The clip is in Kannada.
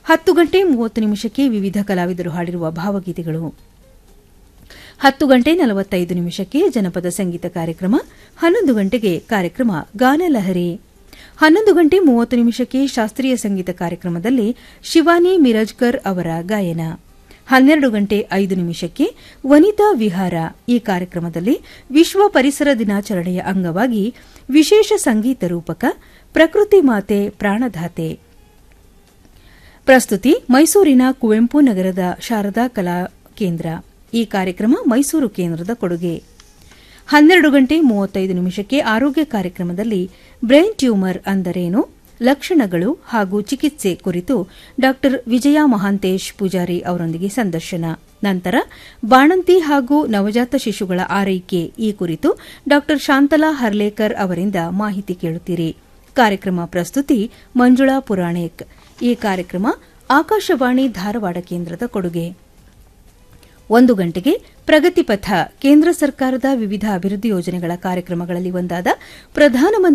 ಹತ್ತು ಗಂಟೆ ಮೂವತ್ತು ನಿಮಿಷಕ್ಕೆ ವಿವಿಧ ಕಲಾವಿದರು ಹಾಡಿರುವ ಭಾವಗೀತೆಗಳು ಹತ್ತು ಗಂಟೆ ನಲವತ್ತೈದು ನಿಮಿಷಕ್ಕೆ ಜನಪದ ಸಂಗೀತ ಕಾರ್ಯಕ್ರಮ ಹನ್ನೊಂದು ಗಂಟೆಗೆ ಕಾರ್ಯಕ್ರಮ ಗಾನಲಹರಿ ಹನ್ನೊಂದು ಗಂಟೆ ಮೂವತ್ತು ನಿಮಿಷಕ್ಕೆ ಶಾಸ್ತ್ರೀಯ ಸಂಗೀತ ಕಾರ್ಯಕ್ರಮದಲ್ಲಿ ಶಿವಾನಿ ಮಿರಜ್ಕರ್ ಅವರ ಗಾಯನ ಹನ್ನೆರಡು ಗಂಟೆ ಐದು ನಿಮಿಷಕ್ಕೆ ವನಿತಾ ವಿಹಾರ ಈ ಕಾರ್ಯಕ್ರಮದಲ್ಲಿ ವಿಶ್ವ ಪರಿಸರ ದಿನಾಚರಣೆಯ ಅಂಗವಾಗಿ ವಿಶೇಷ ಸಂಗೀತ ರೂಪಕ ಪ್ರಕೃತಿ ಮಾತೆ ಪ್ರಾಣಧಾತೆ ಪ್ರಸ್ತುತಿ ಮೈಸೂರಿನ ಕುವೆಂಪು ನಗರದ ಶಾರದಾ ಕಲಾ ಕೇಂದ್ರ ಈ ಕಾರ್ಯಕ್ರಮ ಮೈಸೂರು ಕೇಂದ್ರದ ಕೊಡುಗೆ ಹನ್ನೆರಡು ಗಂಟೆ ಮೂವತ್ತೈದು ನಿಮಿಷಕ್ಕೆ ಆರೋಗ್ಯ ಕಾರ್ಯಕ್ರಮದಲ್ಲಿ ಬ್ರೈನ್ ಟ್ಯೂಮರ್ ಅಂದರೇನು ಲಕ್ಷಣಗಳು ಹಾಗೂ ಚಿಕಿತ್ಸೆ ಕುರಿತು ಡಾ ವಿಜಯ ಮಹಾಂತೇಶ್ ಪೂಜಾರಿ ಅವರೊಂದಿಗೆ ಸಂದರ್ಶನ ನಂತರ ಬಾಣಂತಿ ಹಾಗೂ ನವಜಾತ ಶಿಶುಗಳ ಆರೈಕೆ ಈ ಕುರಿತು ಡಾ ಶಾಂತಲಾ ಹರ್ಲೇಕರ್ ಅವರಿಂದ ಮಾಹಿತಿ ಕೇಳುತ್ತೀರಿ ಕಾರ್ಯಕ್ರಮ ಪ್ರಸ್ತುತಿ ಮಂಜುಳಾ ಪುರಾಣಿಕ್ ಈ ಕಾರ್ಯಕ್ರಮ ಆಕಾಶವಾಣಿ ಧಾರವಾಡ ಕೇಂದ್ರದ ಕೊಡುಗೆ ಒಂದು ಗಂಟೆಗೆ ಪ್ರಗತಿಪಥ ಕೇಂದ್ರ ಸರ್ಕಾರದ ವಿವಿಧ ಅಭಿವೃದ್ಧಿ ಯೋಜನೆಗಳ ಕಾರ್ಯಕ್ರಮಗಳಲ್ಲಿ ಒಂದಾದ ಪ್ರಧಾನಮಂತ್ರಿ